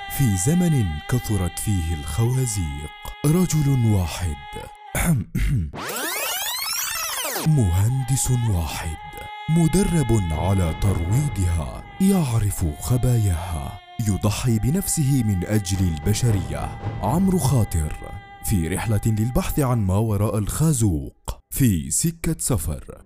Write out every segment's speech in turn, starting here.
في زمن كثرت فيه الخوازيق رجل واحد مهندس واحد مدرب على ترويضها يعرف خباياها يضحي بنفسه من اجل البشريه عمرو خاطر في رحله للبحث عن ما وراء الخازوق في سكه سفر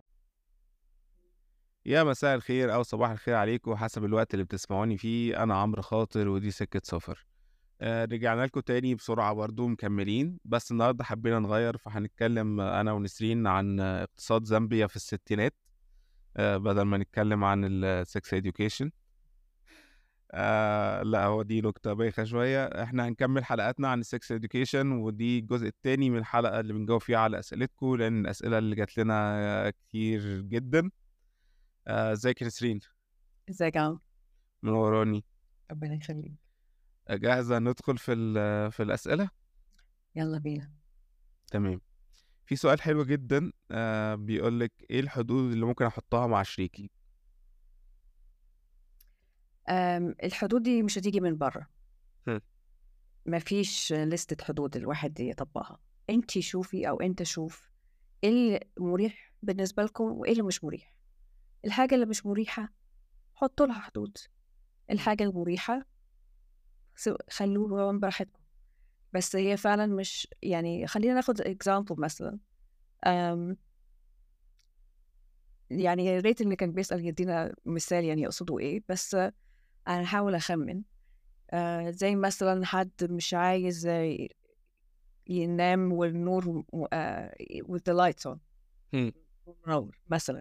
يا مساء الخير او صباح الخير عليكم حسب الوقت اللي بتسمعوني فيه انا عمرو خاطر ودي سكة سفر آه رجعنا لكم تاني بسرعة برضو مكملين بس النهاردة حبينا نغير فهنتكلم انا ونسرين عن اقتصاد زامبيا في الستينات آه بدل ما نتكلم عن السكس education آه لا هو دي نكتة بايخة شوية احنا هنكمل حلقاتنا عن السكس education ودي الجزء التاني من الحلقة اللي بنجاوب فيها على اسئلتكم لان الاسئلة اللي جات لنا كتير جدا آه، ازيك يا نسرين ازيك يا عم منوراني ربنا يخليك جاهزة ندخل في ال- في الأسئلة يلا بينا تمام في سؤال حلو جدا آه بيقول لك ايه الحدود اللي ممكن احطها مع شريكي أم الحدود دي مش هتيجي من بره هم. مفيش لستة حدود الواحد يطبقها انت شوفي او انت شوف ايه اللي مريح بالنسبة لكم وايه اللي مش مريح الحاجة اللي مش مريحة حطوا لها حدود الحاجة المريحة سو- خلوها براحتكم بس هي فعلا مش يعني خلينا ناخد example مثلا أم يعني يا ريت اللي كان بيسأل يدينا مثال يعني يقصدوا ايه بس آه، انا هحاول اخمن آه زي مثلا حد مش عايز آه، ينام والنور م- آه with the lights on هم. منور مثلا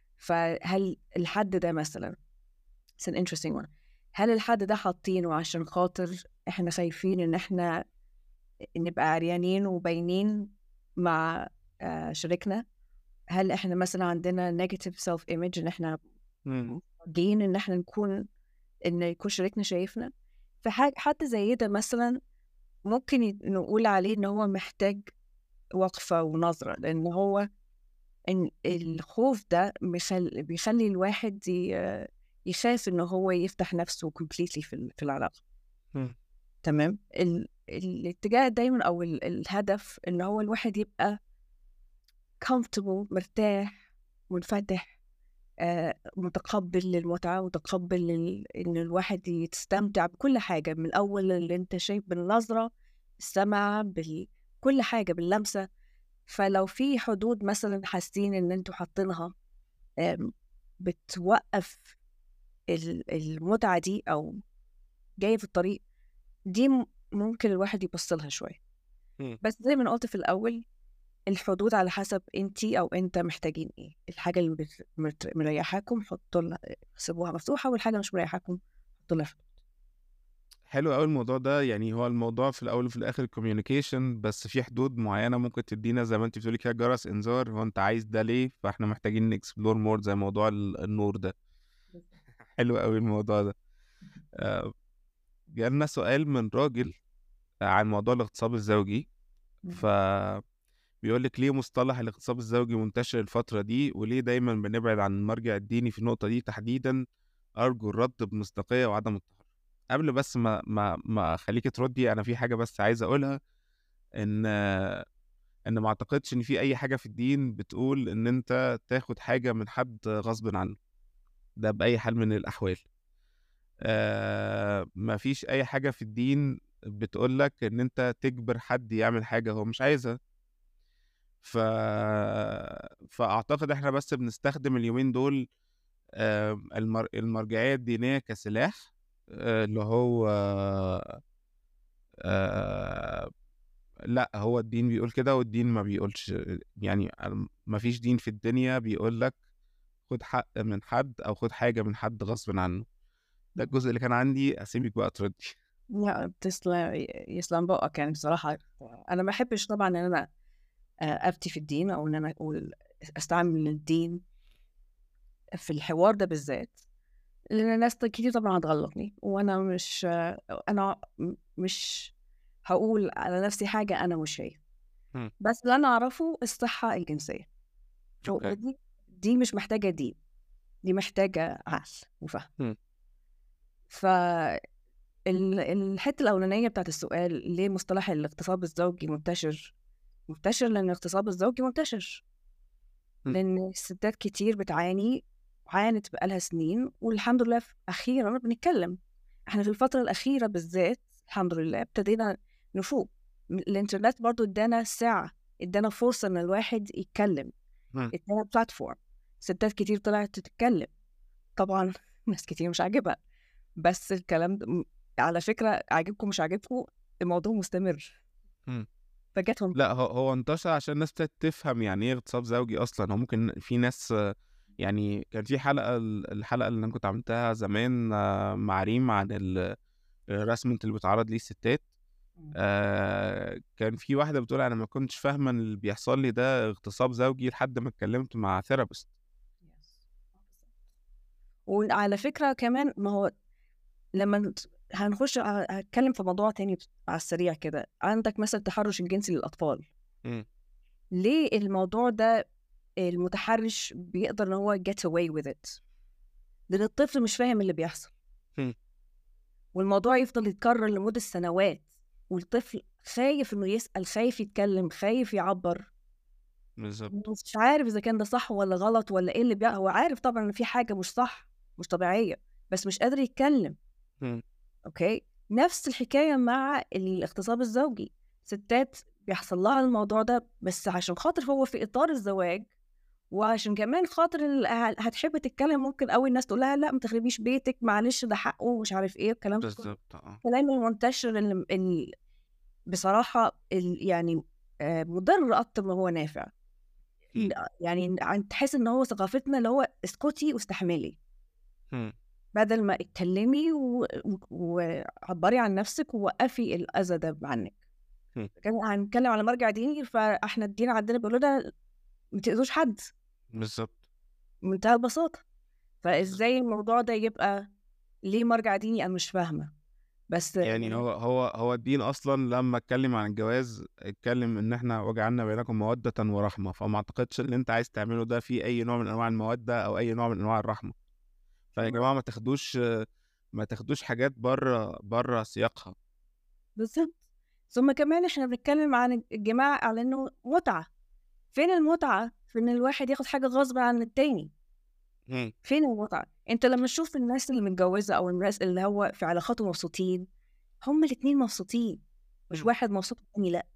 فهل الحد ده مثلا it's an interesting one هل الحد ده حاطينه عشان خاطر احنا خايفين ان احنا نبقى عريانين وباينين مع آه شريكنا هل احنا مثلا عندنا negative self image ان احنا مم. جين ان احنا نكون ان يكون شريكنا شايفنا فحاجة حد زي ده مثلا ممكن ي- نقول عليه ان هو محتاج وقفة ونظرة لان هو إن الخوف ده بيخلي, بيخلي الواحد ي- يخاف ان هو يفتح نفسه completely في ال- في العلاقة مم. تمام ال... الاتجاه دايما او ال... الهدف ان هو الواحد يبقى comfortable مرتاح منفتح آه، متقبل للمتعة متقبل لل... إن الواحد يستمتع بكل حاجة من أول اللي أنت شايف بالنظرة السمع بكل حاجة باللمسة فلو في حدود مثلا حاسين إن أنتوا حاطينها آم، بتوقف ال- المتعة دي أو جاية في الطريق دي م- ممكن الواحد يبص لها شوية مم. بس زي ما أنا قلت في الأول الحدود على حسب انتي او انت محتاجين ايه الحاجه اللي بت- مرت- مريحاكم حطوا لها سيبوها مفتوحه والحاجه مش مريحاكم حطوا لها حدود حلو قوي الموضوع ده يعني هو الموضوع في الاول وفي الاخر كوميونيكيشن بس في حدود معينه ممكن تدينا زي ما انت بتقولي كده جرس انذار هو انت عايز ده ليه فاحنا محتاجين نكسبلور مور زي موضوع ال- النور ده حلو قوي الموضوع ده آه، جالنا سؤال من راجل عن موضوع الاغتصاب الزوجي ف بيقول لك ليه مصطلح الاغتصاب الزوجي منتشر الفترة دي وليه دايما بنبعد عن المرجع الديني في النقطة دي تحديدا أرجو الرد بمصداقية وعدم التهرب قبل بس ما ما ما أخليك تردي أنا في حاجة بس عايز أقولها إن إن ما أعتقدش إن في أي حاجة في الدين بتقول إن أنت تاخد حاجة من حد غصب عنه ده بأي حال من الأحوال آه ما فيش أي حاجة في الدين بتقول لك إن أنت تجبر حد يعمل حاجة هو مش عايزها ف... فأعتقد إحنا بس بنستخدم اليومين دول آه، المر... المرجعية الدينية كسلاح آه، اللي هو آه، لا هو الدين بيقول كده والدين ما بيقولش يعني ما فيش دين في الدنيا بيقول لك خد حق من حد أو خد حاجة من حد غصب عنه ده الجزء اللي كان عندي أسيبك بقى تردي لا تسلم يسلم بقك يعني بصراحه انا ما احبش طبعا ان انا آه، افتي في الدين او ان انا اقول استعمل الدين في الحوار ده بالذات لان ناس كتير طبعا هتغلطني وانا مش آه، انا م- مش هقول على نفسي حاجه انا مش هي مم. بس اللي انا اعرفه الصحه الجنسيه أوكي. دي دي مش محتاجه دين دي محتاجه عقل وفهم مم. ف ال- الحتة الأولانية بتاعت السؤال ليه مصطلح الاغتصاب الزوجي منتشر؟ منتشر لأن الاغتصاب الزوجي منتشر م. لأن الستات كتير بتعاني عانت بقالها سنين والحمد لله في- أخيرا بنتكلم احنا في الفترة الأخيرة بالذات الحمد لله ابتدينا نفوق م- الإنترنت برضو ادانا ساعة ادانا فرصة إن الواحد يتكلم م. ادانا بلاتفورم ستات كتير طلعت تتكلم طبعا ناس كتير مش عاجبها بس الكلام ده م- على فكرة عاجبكم مش عاجبكم الموضوع مستمر مم. فجاتهم لا هو هو انتشر عشان الناس ابتدت تفهم يعني ايه اغتصاب زوجي اصلا هو ممكن في ناس آه، يعني كان في حلقه الحلقه اللي انا كنت عملتها زمان آه، مع ريم عن ال- الرسمنت اللي بيتعرض ليه الستات آه كان في واحده بتقول انا ما كنتش فاهمه ان اللي بيحصل لي ده اغتصاب زوجي لحد ما اتكلمت مع ثيرابيست وعلى فكرة كمان ما هو لما نت- هنخش ع- هتكلم في موضوع تاني على السريع كده عندك مثلا التحرش الجنسي للأطفال ليه الموضوع ده المتحرش بيقدر ان هو get away with it لان الطفل مش فاهم اللي بيحصل هم. والموضوع يفضل يتكرر لمدة سنوات والطفل خايف انه يسأل خايف يتكلم خايف يعبر بالظبط مش عارف اذا كان ده صح ولا غلط ولا ايه اللي بيع... هو عارف طبعا ان في حاجة مش صح مش طبيعية بس مش قادر يتكلم هم. اوكي نفس الحكاية مع الاغتصاب الزوجي ستات بيحصل لها الموضوع ده بس عشان خاطر هو في اطار الزواج وعشان كمان خاطر ال- هتحب تتكلم ممكن قوي الناس تقول لها لا ما تخربيش بيتك معلش ده حقه ومش عارف ايه الكلام ده كله. بالظبط اه الكلام المنتشر اللي ال... بصراحة ال... يعني آه، مضر أكتر ما هو نافع مم. يعني عن- تحس إن هو ثقافتنا اللي هو اسكتي واستحملي هم. بدل ما اتكلمي و- و- وعبري عن نفسك ووقفي الأذى ده عنك مم. كان هنتكلم على مرجع ديني فاحنا الدين عندنا بيقول لنا ما تأذوش حد بالظبط بمنتهى البساطة فازاي الموضوع ده يبقى ليه مرجع ديني انا مش فاهمة بس يعني هو هو هو الدين اصلا لما اتكلم عن الجواز اتكلم ان احنا وجعلنا بينكم موده ورحمه فما اعتقدش ان انت عايز تعمله ده في اي نوع من انواع الموده او اي نوع من انواع الرحمه فيا جماعه ما تاخدوش ما تاخدوش حاجات بره بره سياقها بالظبط ثم كمان احنا بنتكلم عن الجماعة على انه متعة فين المتعة في ان الواحد ياخد حاجة غصب عن التاني هم. فين المتعة انت لما تشوف الناس اللي متجوزة او الناس اللي هو في علاقاته مبسوطين هما الاتنين مبسوطين مش مم. واحد مبسوط والتاني لا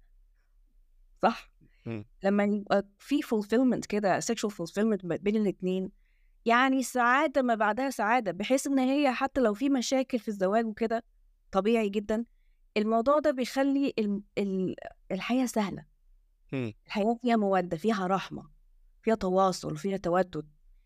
صح مم. لما يبقى في fulfillment كده sexual fulfillment ب- بين الاتنين يعني سعادة ما بعدها سعادة بحيث ان هي حتى لو في مشاكل في الزواج وكده طبيعي جدا الموضوع ده بيخلي ال- ال- الحياة سهلة هم. الحياة فيها مودة فيها رحمة فيها تواصل فيها تودد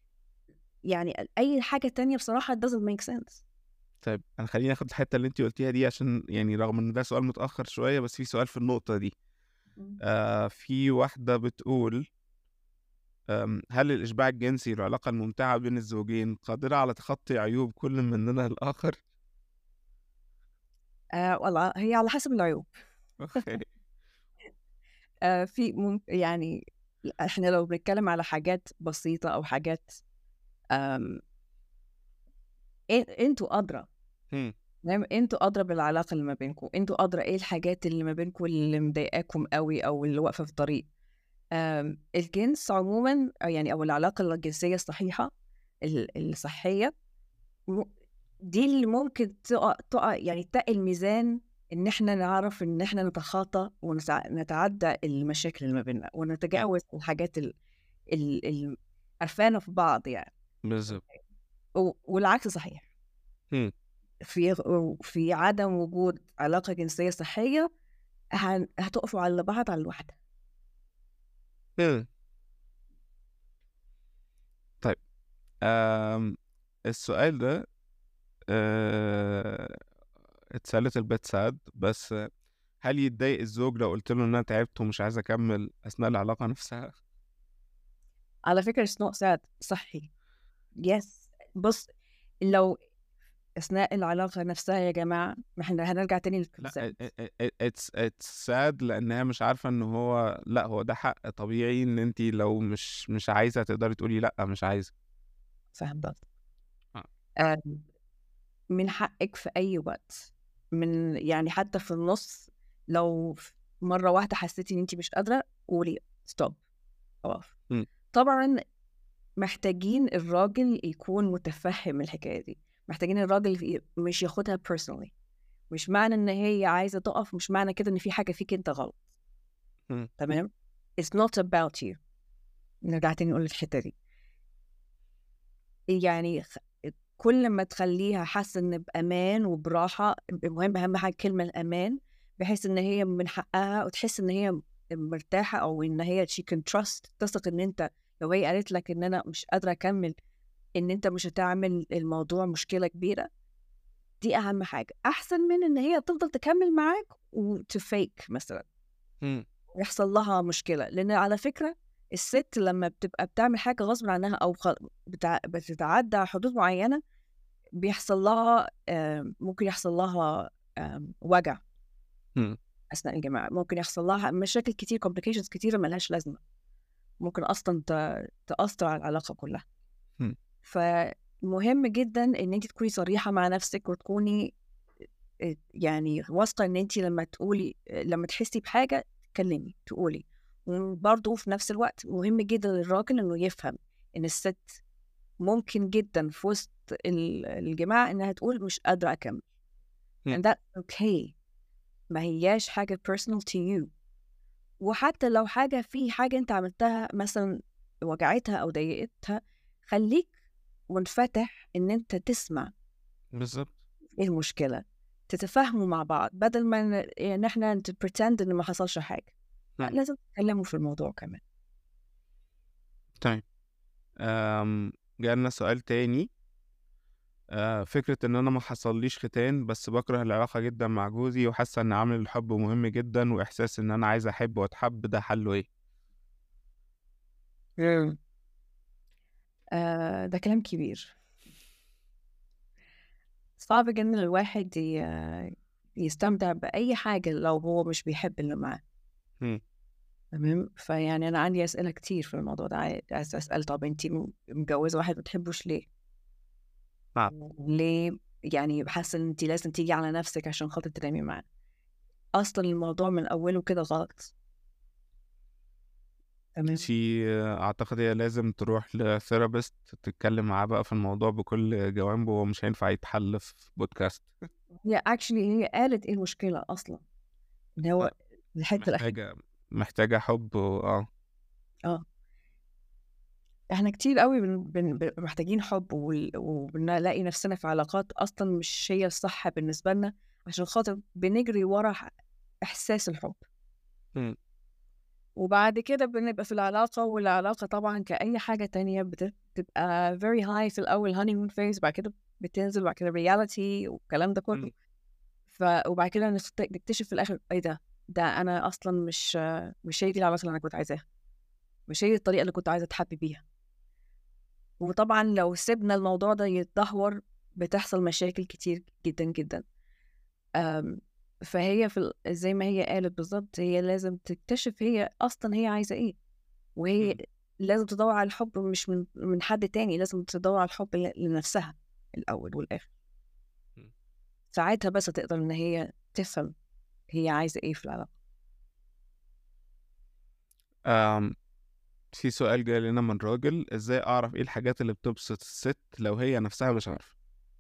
يعني أي حاجة تانية بصراحة it doesn't make sense طيب انا خليني اخد الحته اللي انت قلتيها دي عشان يعني رغم ان ده سؤال متاخر شويه بس في سؤال في النقطه دي آه في واحده بتقول أم، هل الإشباع الجنسي العلاقة الممتعة بين الزوجين قادرة على تخطي عيوب كل مننا الآخر؟ آه والله هي على حسب العيوب أوكي. آه في مم يعني احنا لو بنتكلم على حاجات بسيطة أو حاجات آم، إن- انتوا أدرى هم. تمام انتوا أدرى بالعلاقة اللي ما بينكم انتوا أدرى ايه الحاجات اللي ما بينكم اللي مضايقاكم قوي أو اللي واقفة في طريق آم، الجنس عموما أو يعني أو العلاقة الجنسية الصحيحة ال- الصحية م- دي اللي ممكن تقع, تقع يعني تقل الميزان ان احنا نعرف ان احنا نتخاطى ونتعدى المشاكل اللي ما بيننا ونتجاوز الحاجات ال- ال- ال- عرفانة في بعض يعني بالظبط و- والعكس صحيح هم. في في عدم وجود علاقة جنسية صحية هن- هتقفوا على بعض على الواحدة هم. طيب أم السؤال ده أه it's a little bit sad بس هل يتضايق الزوج لو قلت له ان انا تعبت ومش عايز اكمل اثناء العلاقة نفسها؟ على فكرة it's not sad صحي يس بص لو أثناء العلاقة نفسها يا جماعة ما احنا هنرجع تاني لا للكونسيبت it- it- it- it's it's sad لانها مش عارفة ان هو لا هو ده حق طبيعي ان انت لو مش مش عايزة تقدري تقولي لا مش عايزة فاهم ده آه. آم، من حقك في أي وقت من يعني حتى في النص لو ف- مرة واحدة حسيتي إن أنت مش قادرة قولي ستوب أقف مم. طبعا محتاجين الراجل يكون متفهم الحكاية دي محتاجين الراجل ي- مش ياخدها personally مش معنى إن هي عايزة تقف مش معنى كده إن في حاجة فيك أنت غلط مم. تمام it's not about you نرجع تاني نقول الحتة دي يعني خ- كل ما تخليها حاسة إن بأمان وبراحة المهم أهم حاجة كلمة الأمان بحيث إن هي من حقها وتحس إن هي مرتاحة أو إن هي she can trust تثق إن أنت لو هي قالت لك إن أنا مش قادرة أكمل إن أنت مش هتعمل الموضوع مشكلة كبيرة دي أهم حاجة أحسن من إن هي تفضل تكمل معاك وتفيك مثلا مم. يحصل لها مشكلة لأن على فكرة الست لما بتبقى بتعمل حاجة غصب عنها أو خ... بتع... بتتعدى حدود معينة بيحصل لها آم، ممكن يحصل لها آم، وجع مم. أثناء الجماع ممكن يحصل لها مشاكل كتير complications كتيرة ملهاش لازمة ممكن أصلا ت... تأثر على العلاقة كلها مم. فمهم جدا إن أنت تكوني صريحة مع نفسك وتكوني آه، يعني واثقة إن أنت لما تقولي لما تحسي بحاجة تكلمي تقولي وبرضه في نفس الوقت مهم جدا للراجل إنه يفهم إن الست ممكن جدا في وسط ال- الجماعة إنها تقول مش قادرة أكمل مم. and that's okay ما هياش حاجة personal to you وحتى لو حاجة في حاجة أنت عملتها مثلا وجعتها أو ضايقتها خليك منفتح إن أنت تسمع بالظبط إيه المشكلة تتفاهموا مع بعض بدل ما ن- إن إحنا ت- pretend إن ما حصلش حاجة لا، مم. لازم تتكلموا في الموضوع كمان تمام أم جالنا سؤال تاني آه، فكرة إن أنا ما حصليش ختان بس بكره العلاقة جدا مع جوزي وحاسة إن عامل الحب مهم جدا وإحساس إن أنا عايز أحب وأتحب ده حله إيه؟ آه ده كلام كبير صعب جدا الواحد ي- يستمتع بأي حاجة لو هو مش بيحب اللي معاه مم. تمام فيعني أنا عندي أسئلة كتير في الموضوع ده عاي- عايز أسأل طب أنتي م- متجوزة واحد ما بتحبوش ليه؟ نعم. ليه يعني حاسة إن أنتي لازم تيجي على نفسك عشان خاطر تنامي معاه أصلا الموضوع من أوله كده غلط تمام في أعتقد هي لازم تروح لثيرابيست تتكلم معاه بقى في الموضوع بكل جوانبه وهو مش هينفع يتحل في بودكاست هي اكشلي هي قالت ايه المشكلة أصلا إن هو الحتة الأخيرة محتاجة محتاجة حب و... اه احنا كتير قوي بن... بن... بن- محتاجين حب وال- وبنلاقي نفسنا في علاقات اصلا مش هي الصح بالنسبه لنا عشان خاطر بنجري ورا ح- احساس الحب مم. وبعد كده بنبقى في العلاقه والعلاقه طبعا كاي حاجه تانية بت- بتبقى very high في الاول honeymoon phase بعد كده بتنزل بعد كده reality والكلام ده كله مم. ف... وبعد كده نخت- نكتشف في الاخر ايه ده ده انا اصلا مش مش هي دي العلاقه اللي انا كنت عايزاها مش هي الطريقه اللي كنت عايزه اتحب بيها وطبعا لو سيبنا الموضوع ده يتدهور بتحصل مشاكل كتير جدا جدا أم، فهي في ال- زي ما هي قالت بالظبط هي لازم تكتشف هي اصلا هي عايزه ايه وهي مم. لازم تدور على الحب مش من من حد تاني لازم تدور على الحب ل- لنفسها الاول والاخر مم. ساعتها بس تقدر ان هي تفهم هي عايزه ايه في العلاقه أم في سؤال جاي لنا من راجل ازاي اعرف ايه الحاجات اللي بتبسط الست لو هي نفسها مش عارفة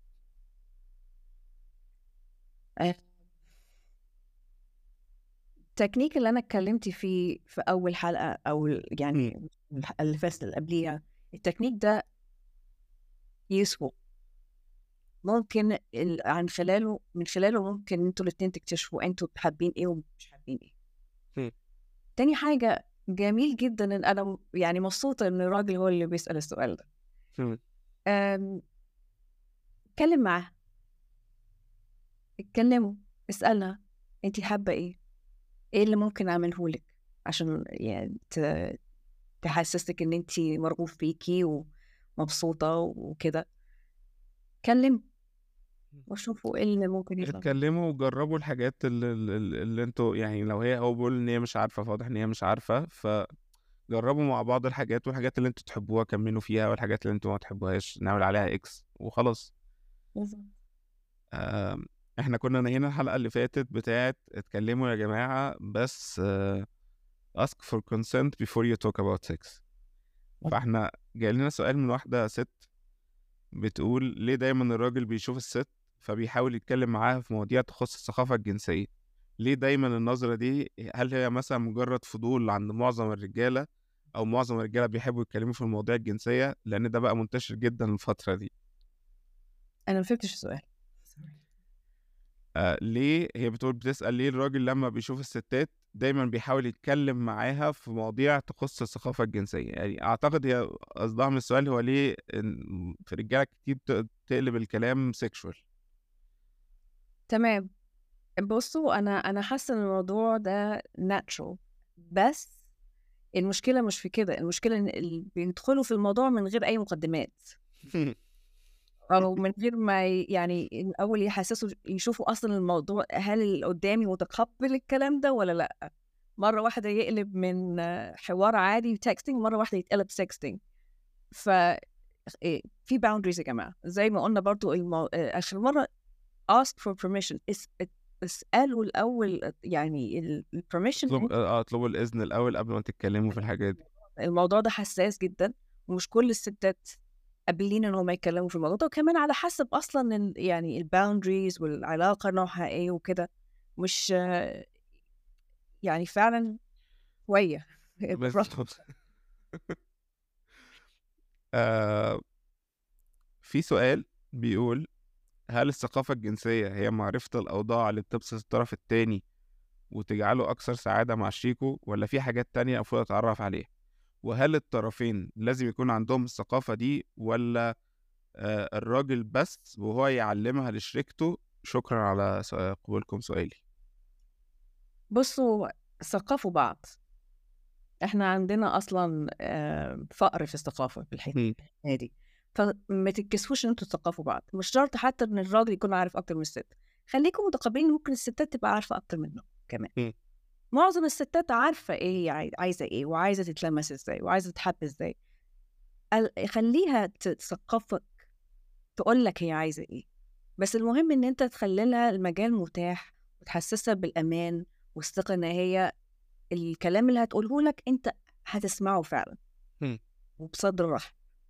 التكنيك اللي انا اتكلمت فيه في اول حلقه او ال- يعني الحلقة اللي فاتت اللي قبليها التكنيك ده يسوى ممكن ال- عن خلاله من خلاله ممكن انتوا الاتنين تكتشفوا انتوا حابين ايه ومش حابين ايه مم. تاني حاجة جميل جدا ان انا م- يعني مبسوطة ان الراجل هو اللي بيسأل السؤال ده مم. أم، اتكلم معاها اتكلموا اسألها انتي حابة ايه ايه اللي ممكن اعمله لك عشان يعني ت- تحسسك ان انتي مرغوب فيكي ومبسوطة وكده كلم وشوفوا ايه اللي ممكن يطلع اتكلموا وجربوا الحاجات اللي, اللي, اللي انتوا يعني لو هي هو بيقول ان هي مش عارفة فواضح ان هي مش عارفة فجربوا مع بعض الحاجات والحاجات اللي انتوا تحبوها كملوا فيها والحاجات اللي انتوا ما تحبوهاش نعمل عليها اكس وخلاص بالظبط. آم، احنا كنا نهينا الحلقة اللي فاتت بتاعت اتكلموا يا جماعة بس uh, ask for consent before you talk about sex فاحنا جاي لنا سؤال من واحدة ست بتقول ليه دايما الراجل بيشوف الست فبيحاول يتكلم معاها في مواضيع تخص الثقافة الجنسية ليه دايما النظرة دي هل هي مثلا مجرد فضول عند معظم الرجالة أو معظم الرجالة بيحبوا يتكلموا في المواضيع الجنسية لأن ده بقى منتشر جدا الفترة دي انا ما فهمتش السؤال آه ليه هي بتقول بتسأل ليه الراجل لما بيشوف الستات دايما بيحاول يتكلم معاها في مواضيع تخص الثقافة الجنسية يعني أعتقد هي قصدها من السؤال هو ليه إن في رجالة كتير بت- تقلب الكلام سيكشوال تمام بصوا انا انا حاسه ان الموضوع ده natural بس المشكله مش في كده المشكله ان ال- بيدخلوا في الموضوع من غير اي مقدمات او من غير ما ي- يعني الاول يحسسوا يشوفوا اصلا الموضوع هل اللي قدامي متقبل الكلام ده ولا لا مره واحده يقلب من آه، حوار عادي تكستنج مره واحده يتقلب سكستنج ف إيه، في boundaries يا جماعه زي ما قلنا برضو المو... آه، اخر مره ask for permission اس... اسالوا الاول يعني ال- ال permission اطلب اه اطلبوا الإذن الأول قبل ما تتكلموا في الحاجات دي الموضوع ده حساس جدا ومش كل الستات قابلين ان هم يتكلموا في الموضوع ده وكمان على حسب اصلا ال- يعني الباوندريز والعلاقه نوعها ايه وكده مش آه، يعني فعلا شويه بالظبط آه في سؤال بيقول هل الثقافة الجنسية هي معرفة الأوضاع اللي بتبسط الطرف التاني وتجعله أكثر سعادة مع شريكه ولا في حاجات تانية المفروض أتعرف عليها؟ وهل الطرفين لازم يكون عندهم الثقافة دي ولا آه الراجل بس وهو يعلمها لشريكته؟ شكرا على سؤال- قبولكم سؤالي. بصوا ثقفوا بعض احنا عندنا اصلا آه، فقر في الثقافه في الحته دي فما تتكسفوش ان انتوا تثقفوا بعض مش شرط حتى ان الراجل يكون عارف اكتر من الست خليكم متقبلين ممكن الستات تبقى عارفه اكتر منه كمان مم. معظم الستات عارفه ايه هي عاي- عايزه ايه وعايزه تتلمس ازاي وعايزه تتحب ازاي ال- خليها تثقفك تقول لك هي عايزه ايه بس المهم ان انت تخلي لها المجال متاح وتحسسها بالامان والثقه ان هي الكلام اللي هتقوله لك انت هتسمعه فعلا مم. وبصدر رحب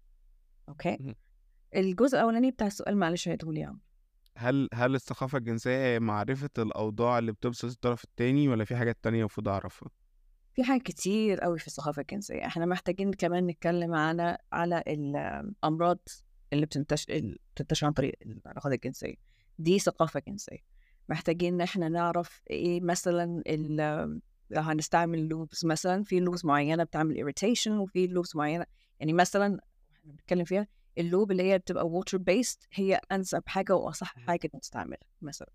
اوكي مم. الجزء الاولاني بتاع السؤال معلش هتقولي يا عم هل هل الثقافة الجنسية هي معرفة الأوضاع اللي بتبسط الطرف التاني ولا في حاجات تانية المفروض أعرفها؟ في حاجات كتير قوي في الثقافه الجنسيه احنا محتاجين كمان نتكلم على على الامراض اللي بتنتشر اللي بتنتشر عن طريق العلاقات الجنسيه دي ثقافه جنسيه محتاجين ان احنا نعرف ايه مثلا ال- لو هنستعمل لوبس مثلا في لوبس معينه بتعمل irritation وفي لوبس معينه يعني مثلا احنا بنتكلم فيها اللوب اللي هي بتبقى water based هي انسب حاجه واصح حاجه نستعملها مثلا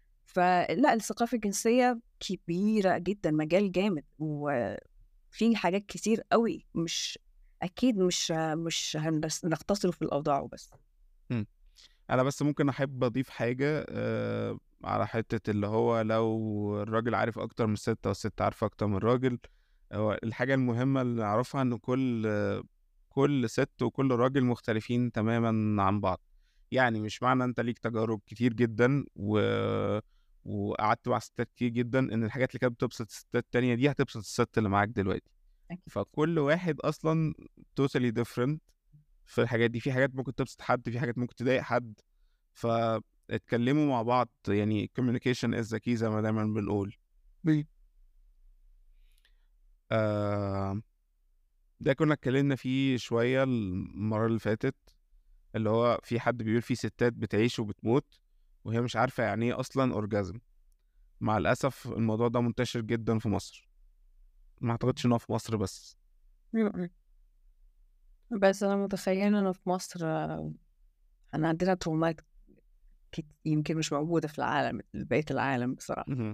فلا الثقافه الجنسيه كبيره جدا مجال جامد وفي حاجات كتير قوي مش اكيد مش مش هنس- هنختصره في الاوضاع وبس أنا بس ممكن أحب أضيف حاجة آه على حتة اللي هو لو الراجل عارف أكتر من الست أو الست عارفة أكتر من الراجل هو الحاجة المهمة اللي نعرفها إن كل آه، كل ست وكل راجل مختلفين تماما عن بعض يعني مش معنى أنت ليك تجارب كتير جدا و وقعدت مع ستات كتير جدا ان الحاجات اللي كانت بتبسط الستات التانية دي هتبسط الست اللي معاك دلوقتي أكيد. فكل واحد اصلا totally different في الحاجات دي في حاجات ممكن تبسط حد في حاجات ممكن تضايق حد فاتكلموا مع بعض يعني communication is the key زي ما دايما بنقول آه ده كنا اتكلمنا فيه شوية المرة اللي فاتت اللي هو في حد بيقول في ستات بتعيش وبتموت وهي مش عارفة يعني ايه أصلا أورجازم مع الأسف الموضوع ده منتشر جدا في مصر ما أعتقدش إن هو في مصر بس بس انا متخيله انه في مصر آه، احنا عندنا ترومات كت- يمكن مش موجوده في العالم بقيه العالم بصراحه مهم.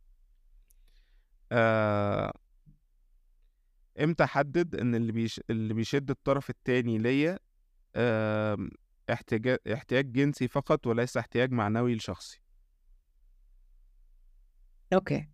آه... امتى احدد ان اللي بيش... اللي بيشد الطرف التاني ليا آه... احتياج احتياج جنسي فقط وليس احتياج معنوي لشخصي اوكي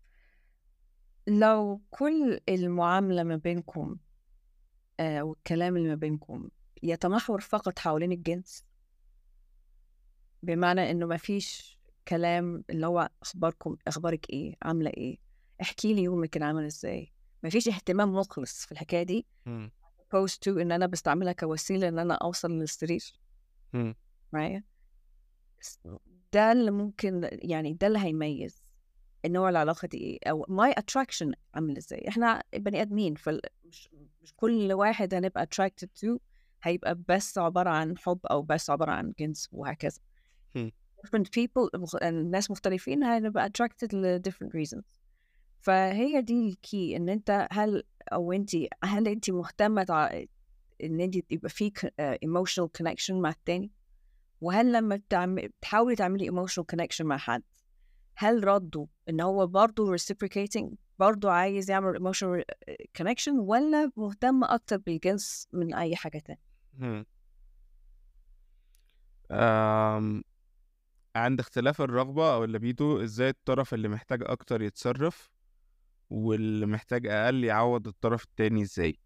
لو كل المعامله ما بينكم آه والكلام اللي ما بينكم يتمحور فقط حوالين الجنس بمعنى انه ما فيش كلام اللي هو اخباركم اخبارك ايه عامله ايه احكي لي يومك كان عامل ازاي مفيش اهتمام مخلص في الحكايه دي مم. opposed to ان انا بستعملها كوسيله ان انا اوصل للسرير مم. معايا ده اللي ممكن يعني ده اللي هيميز النوع العلاقه دي ايه او ماي اتراكشن عامل ازاي احنا بني ادمين فمش مش كل واحد هنبقى attracted to هيبقى بس عباره عن حب او بس عباره عن جنس وهكذا هم. different people مخ- الناس مختلفين هنبقى attracted ل different reasons فهي دي الكي ان انت هل او انت هل انت مهتمه تع... ان انت يبقى في ك- آه، emotional connection مع التاني وهل لما بتعمل بتحاولي تعملي emotional connection مع حد هل رده ان هو برضه reciprocating برضه عايز يعمل emotional connection ولا مهتم اكتر بالجنس من اي حاجه تانية مم. أم... عند اختلاف الرغبة أو الليبيدو ازاي الطرف اللي محتاج أكتر يتصرف واللي محتاج أقل يعوض الطرف التاني ازاي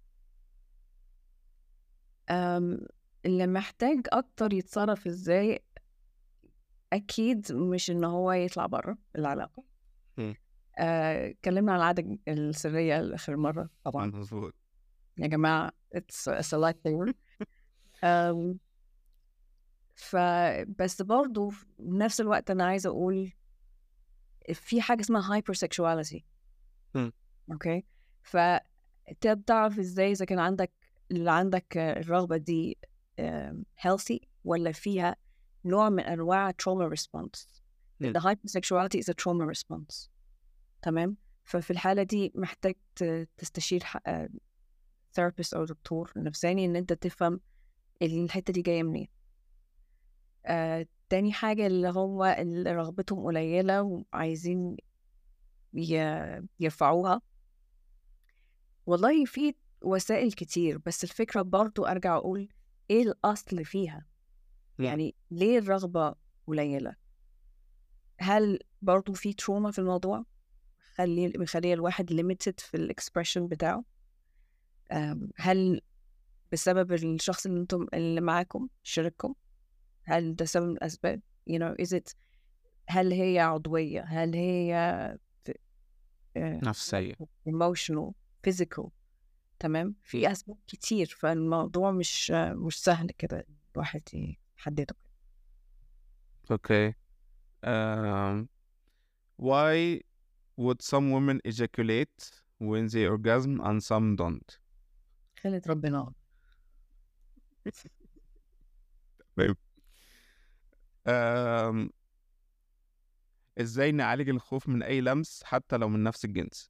أم، اللي محتاج اكتر يتصرف ازاي اكيد مش ان هو يطلع بره العلاقه مم. آه، اتكلمنا عن العاده السريه اخر مره طبعا مظبوط يا جماعه it's a select thing أم، فبس برضه في نفس الوقت انا عايزه اقول في حاجه اسمها hypersexuality مم. اوكي فتعرف ازاي اذا كان عندك اللي عندك آه، الرغبه دي آم، healthy ولا فيها نوع من انواع trauma response مم. the hypersexuality is a trauma response تمام ففي الحاله دي محتاج ت- تستشير ح- آه، therapist او دكتور نفساني ان انت تفهم الحته دي جايه منين آه، تاني حاجة اللي هو اللي رغبتهم قليلة وعايزين ي- يرفعوها والله في وسائل كتير بس الفكرة برضو أرجع أقول إيه الأصل فيها مم. يعني ليه الرغبة قليلة هل برضو في تروما في الموضوع خلي مخليه الواحد limited في الإكسبريشن بتاعه أم، هل بسبب الشخص اللي انتم اللي معاكم شريككم هل ده سبب من الأسباب you know is it هل هي عضوية هل هي ف- آه، نفسية emotional physical تمام في أسباب كتير فالموضوع مش مش سهل كده الواحد يحدده okay um, why would some women ejaculate when they orgasm and some don't خلت ربنا um, ازاي نعالج الخوف من اي لمس حتى لو من نفس الجنس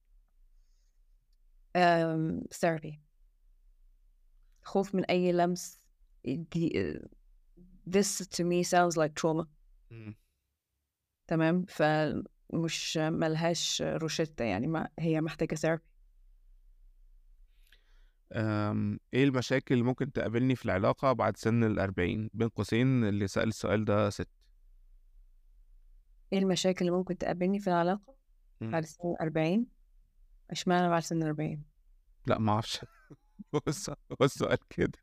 um, therapy خوف من أي لمس دي this to me sounds like trauma تمام فمش ملهاش روشتة يعني ما هي محتاجة ثيرابي أم، ايه المشاكل اللي ممكن تقابلني في العلاقة بعد سن الأربعين بين قوسين اللي سأل السؤال ده ست ايه المشاكل اللي ممكن تقابلني في العلاقة مم. بعد سن الأربعين اشمعنى بعد سن الأربعين لا ما اعرفش هو الس- هو السؤال كده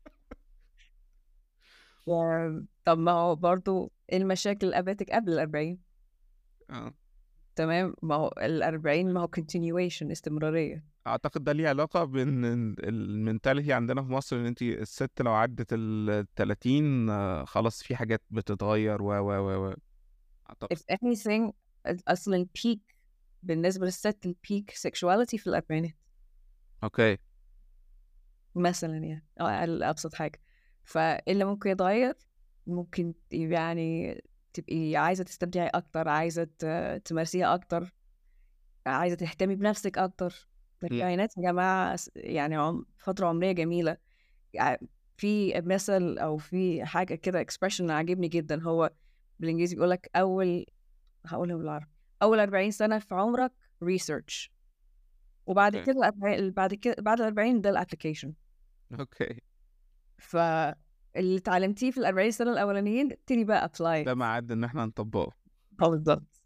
و- طب ما هو برضو ايه المشاكل اللي قابلتك قبل الأربعين آه. تمام ما هو الأربعين ما هو continuation استمرارية اعتقد ده ليه علاقة بان المنتاليتي عندنا في مصر ان انت الست لو عدت ال 30 آه، خلاص في حاجات بتتغير و و و و اعتقد if anything أصلا البيك بالنسبة للست البيك sexuality في الأربعينات اوكي مثلا يعني أو أقل أبسط حاجة فإيه اللي ممكن يتغير ممكن يعني تبقي عايزة تستمتعي أكتر عايزة ت- تمارسيها أكتر عايزة تهتمي بنفسك أكتر الأربعينات يا جماعة س- يعني عم فترة عمرية جميلة ع- في مثل أو في حاجة كده expression عاجبني جدا هو بالإنجليزي بيقولك أول هقولها بالعربي أول 40 سنة في عمرك research وبعد أوكي. كده الأربعين- بعد كده بعد الأربعين ده الابلكيشن اوكي فاللي اتعلمتيه في الأربعين سنة الأولانيين ابتدي بقى ابلاي ده ميعاد ان احنا نطبقه بالظبط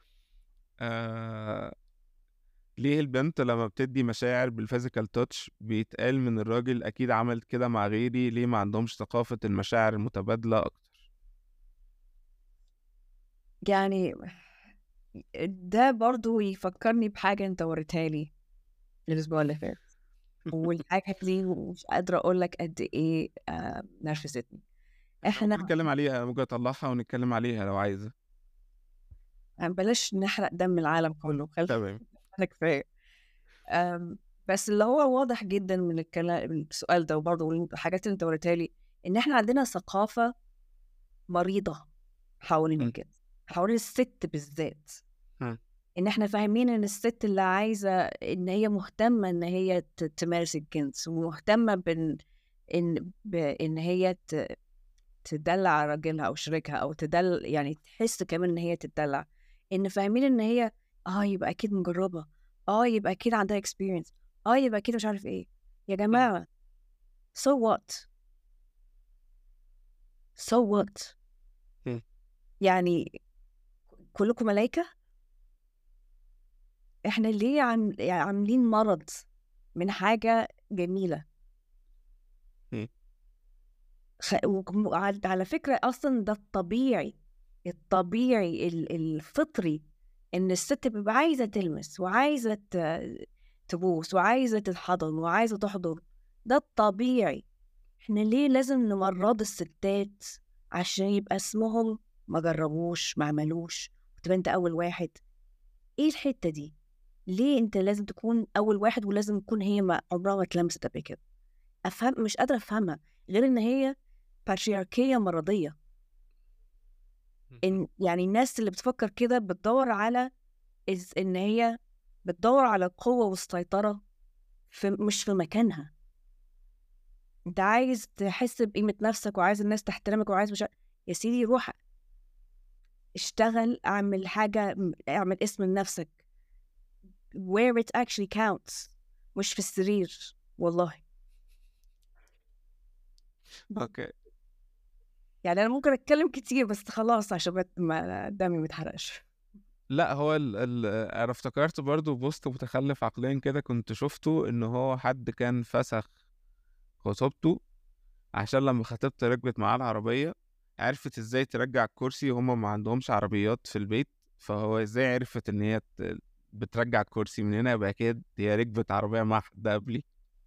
آه... ليه البنت لما بتدي مشاعر بالفيزيكال تاتش بيتقال من الراجل اكيد عملت كده مع غيري ليه ما عندهمش ثقافة المشاعر المتبادلة اكتر يعني ده برضه يفكرني بحاجة أنت وريتها لي الأسبوع اللي فات والحاجة دي مش قادرة أقول لك قد إيه آه، نرفزتني احنا ممكن إحنا نتكلم عليها ممكن اطلعها ونتكلم عليها لو عايزة بلاش نحرق دم العالم كله خلينا تمام كفاية آم، بس اللي هو واضح جدا من الكلام من السؤال ده وبرضه الحاجات اللي انت وريتها لي ان احنا عندنا ثقافة مريضة حوالين م. الجنس حوالين الست بالذات م. ان احنا فاهمين ان الست اللي عايزة ان هي مهتمة ان هي ت- تمارس الجنس ومهتمة بان ان بان هي ت- تدلع راجلها او شريكها او تدل يعني تحس كمان ان هي تدلع ان فاهمين ان هي اه يبقى اكيد مجربة اه يبقى اكيد عندها experience اه يبقى اكيد مش عارف ايه يا جماعة so what so what مم. يعني كلكم ملايكة احنا ليه عم... يعني عاملين مرض من حاجة جميلة مم. خ... وكم- على على فكرة أصلا ده الطبيعي الطبيعي ال- الفطري إن الست تبقى عايزة تلمس وعايزة ت- تبوس وعايزة تتحضن وعايزة تحضن ده الطبيعي احنا ليه لازم نمرض الستات عشان يبقى اسمهم ما جربوش ما عملوش وتبقى انت أول واحد ايه الحتة دي ليه انت لازم تكون أول واحد ولازم تكون هي ما عمرها ما اتلمست قبل كده أفهم مش قادرة أفهمها غير إن هي باترياركية مرضية إن يعني الناس اللي بتفكر كده بتدور على إز إن هي بتدور على القوة والسيطرة في مش في مكانها أنت عايز تحس بقيمة نفسك وعايز الناس تحترمك وعايز مش عارف- يا سيدي روح اشتغل اعمل حاجة اعمل اسم لنفسك where it actually counts مش في السرير والله اوكي يعني أنا ممكن أتكلم كتير بس خلاص عشان ما- ما دمي متحرقش لا هو ال ال انا افتكرت برضو بوست متخلف عقليا كده كنت شفته ان هو حد كان فسخ خطوبته عشان لما خطيبته ركبت معاه العربية عرفت ازاي ترجع الكرسي وهما ما عندهمش عربيات في البيت فهو ازاي عرفت ان هي ت- بترجع الكرسي من هنا يبقى اكيد هي ركبت عربية مع حد قبلي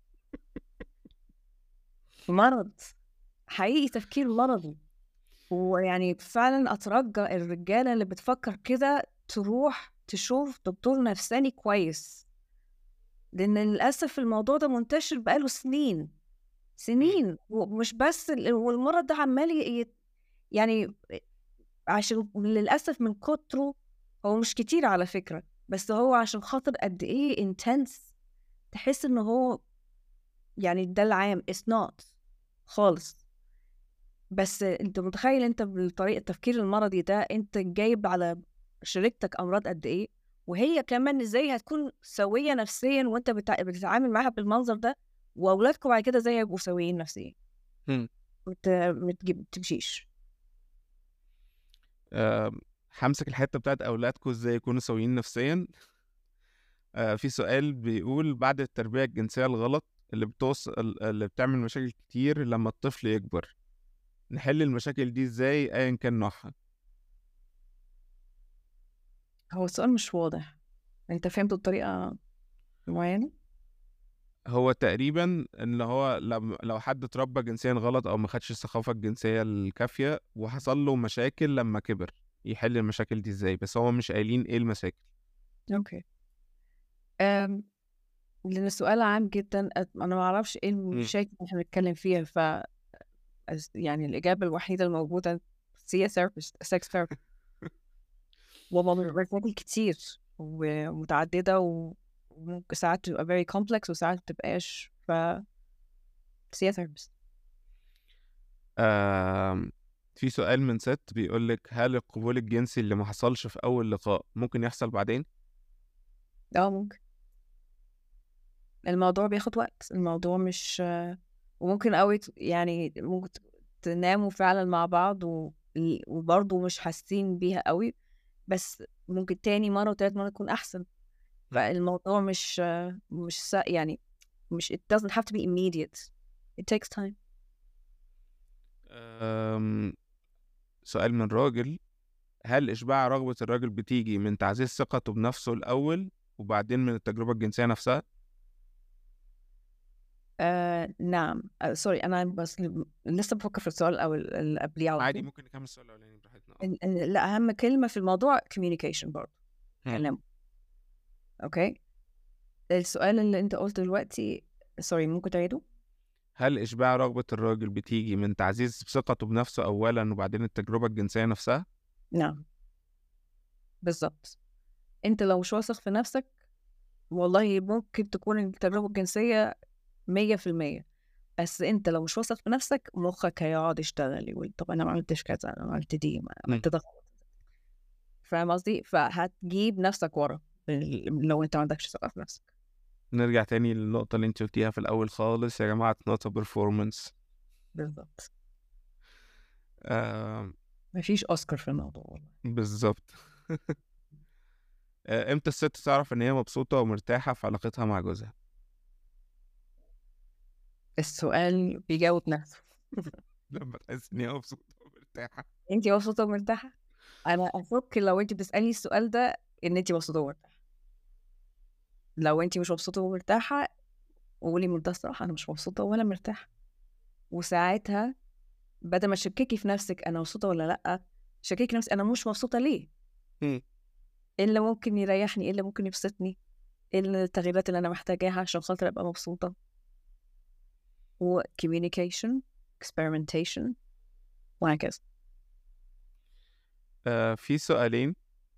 مرض حقيقي تفكير مرضي ويعني فعلا أترجى الرجالة اللي بتفكر كده تروح تشوف دكتور نفساني كويس لأن للأسف الموضوع ده منتشر بقاله سنين سنين ومش بس ال- والمرض ده عمال ي- ي- يعني عشان للأسف من كتره هو مش كتير على فكرة بس هو عشان خاطر قد إيه انتنس تحس إن هو يعني ده العام it's not خالص بس انت متخيل انت بطريقة التفكير المرضي ده انت جايب على شريكتك امراض قد ايه وهي كمان ازاي هتكون سوية نفسيا وانت بتع... بتتعامل معاها بالمنظر ده واولادكم بعد كده ازاي هيبقوا سويين نفسيا هم. مت... متجيب تمشيش آه، همسك الحتة بتاعت أولادكم ازاي يكونوا سويين نفسيا آه، في سؤال بيقول بعد التربية الجنسية الغلط اللي بتوصل اللي بتعمل مشاكل كتير لما الطفل يكبر نحل المشاكل دي ازاي ايا كان نوعها هو السؤال مش واضح انت فهمته بطريقة معينة هو تقريبا ان هو لما لو حد اتربى جنسيا غلط او ما خدش الثقافة الجنسية الكافية وحصل له مشاكل لما كبر يحل المشاكل دي ازاي بس هو مش قايلين ايه المشاكل اوكي أم... لان السؤال عام جدا أت- انا ما اعرفش ايه المشاكل اللي احنا بنتكلم فيها ف أس- يعني الاجابه الوحيده الموجوده سي ثيرابيست سكس ثيرابي مشاكل كتير ومتعدده و- وممكن ساعات تبقى very complex وساعات ما تبقاش ف سي ثيرابيست آم، في سؤال من ست بيقول لك هل القبول الجنسي اللي ما حصلش في اول لقاء ممكن يحصل بعدين اه ممكن الموضوع بياخد وقت الموضوع مش وممكن قوي ت- يعني ممكن ت- تناموا فعلا مع بعض و... وبرضه مش حاسين بيها قوي بس ممكن تاني مرة وتالت مرة تكون أحسن فالموضوع مش مش سا... يعني مش it doesn't have to be immediate it takes time آم، سؤال من راجل هل إشباع رغبة الراجل بتيجي من تعزيز ثقته بنفسه الأول وبعدين من التجربة الجنسية نفسها؟ آه نعم آه سوري أنا بس ل- لسه بفكر في السؤال أو ال- اللي قبليه على عادي طول ممكن نكمل السؤال الأولاني براحتنا آه. ال- ال- لا أهم كلمة في الموضوع communication برضه مم. كلام أوكي السؤال اللي أنت قلته دلوقتي سوري ممكن تعيده؟ هل إشباع رغبة الراجل بتيجي من تعزيز ثقته بنفسه أولا وبعدين التجربة الجنسية نفسها؟ نعم بالظبط أنت لو مش واثق في نفسك والله ممكن تكون التجربة الجنسية مية في المية بس انت لو مش واثق في نفسك مخك هيقعد يشتغل يقول طب انا ما عملتش كذا انا عملت دي ما عملت ده غلط فاهم قصدي فهتجيب نفسك ورا ال- لو انت ما عندكش ثقة في نفسك نرجع تاني للنقطة اللي انت قلتيها في الأول خالص يا جماعة نوت بيرفورمانس بالظبط آه مفيش اوسكار في الموضوع والله بالظبط آه، امتى الست تعرف ان هي مبسوطة ومرتاحة في علاقتها مع جوزها؟ السؤال بيجاوب نفسه لما تحس ان هي مبسوطة ومرتاحة انت مبسوطة ومرتاحة انا افك لو انت بتسألي السؤال ده ان انت مبسوطة ومرتاحة لو انت مش مبسوطة ومرتاحة قولي منتهى الصراحة انا مش مبسوطة ولا مرتاحة وساعتها بدل ما تشككي في نفسك انا مبسوطة ولا لا شككي في نفسك انا مش مبسوطة ليه مم. ايه اللي ممكن يريحني ايه اللي ممكن يبسطني ايه التغييرات اللي انا محتاجاها عشان خاطر ابقى مبسوطة و communication experimentation وهكذا آه في سؤالين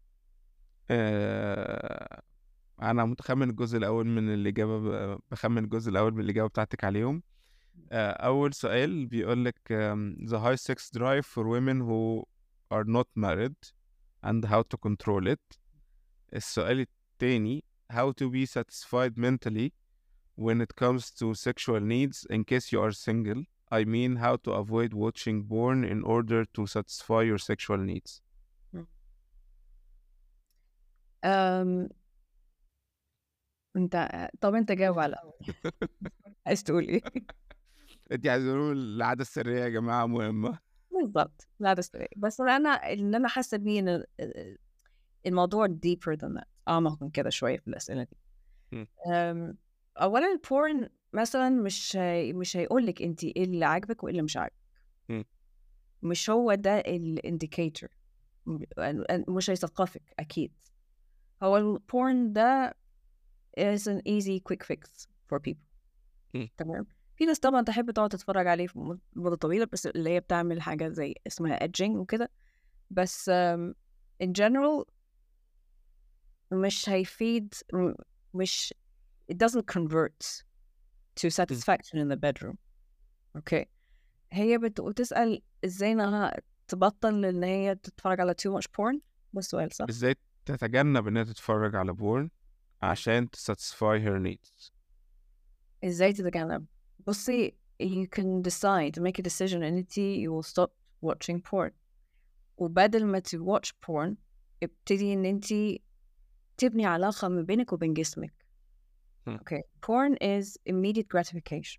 آه انا متخمن الجزء الاول من الاجابة ب- بخمن الجزء الاول من الاجابة بتاعتك عليهم آه اول سؤال بيقول لك um, the high sex drive for women who are not married and how to control it السؤال التاني how to be satisfied mentally when it comes to sexual needs in case you are single I mean how to avoid watching porn in order to satisfy your sexual needs أم... انت طب انت جاوب على الاول عايز تقول ايه انت عايز تقول العادة السرية يا جماعة مهمة بالظبط لا ده straight. بس انا اللي انا حاسه بيه ان ال- الموضوع deeper than that اعمق من كده شويه في الاسئله دي مم. أم... اولا البورن مثلا مش هي... مش هيقول لك انت ايه اللي عاجبك وايه اللي مش عاجبك مم. مش هو ده الانديكيتور مش هيثقفك اكيد هو البورن ده is an easy quick fix for people مم. تمام في ناس طبعا تحب تقعد تتفرج عليه في مدة طويلة بس اللي هي بتعمل حاجة زي اسمها edging وكده بس um, in general مش هيفيد م- مش it doesn't convert to satisfaction in the bedroom اوكي هي بت- بتسأل ازاي انها تبطل ان هي تتفرج على too much porn ده السؤال صح؟ ازاي تتجنب انها تتفرج على بورن عشان تساتسفاي her needs ازاي تتجنب بصي you can decide make a decision ان انت you will stop watching porn وبدل ما to watch porn ابتدي ان انت تبني علاقة ما بينك وبين جسمك هم. okay porn is immediate gratification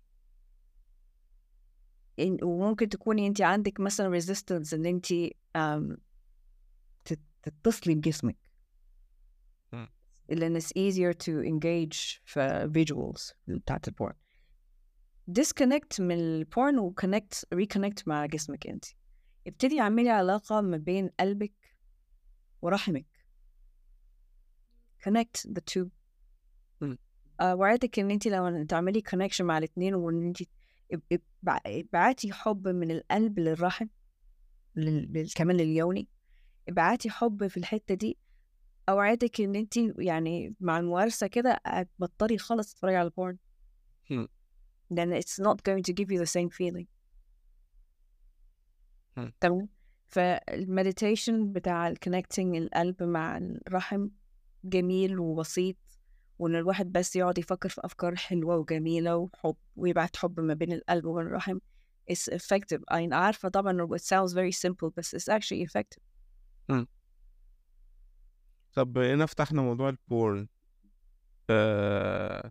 إن- وممكن تكوني انت عندك مثلا resistance ان انت um, تت- تتصلي بجسمك هم. لان it's easier to engage في visuals بتاعت البورن disconnect من البورن و connect reconnect مع جسمك انت ابتدي اعملي علاقة ما بين قلبك ورحمك connect the two مم. آه، وعدك ان انت لو تعملي connection مع الاتنين وان انت اب- ابع- ابعتي حب من القلب للرحم لل... لل- كمان لليوني ابعتي حب في الحتة دي اوعدك ان انت يعني مع الممارسة كده هتبطلي خالص تتفرجي على البورن هم. لان it's not going to give you the same feeling هم. تمام فالمديتيشن بتاع الكونكتنج القلب مع الرحم جميل وبسيط وان الواحد بس يقعد يفكر في افكار حلوه وجميله وحب ويبعت حب ما بين القلب والرحم it's effective أنا عارفة طبعا إنه it sounds very simple بس it's actually effective طب هنا فتحنا موضوع البورن آه...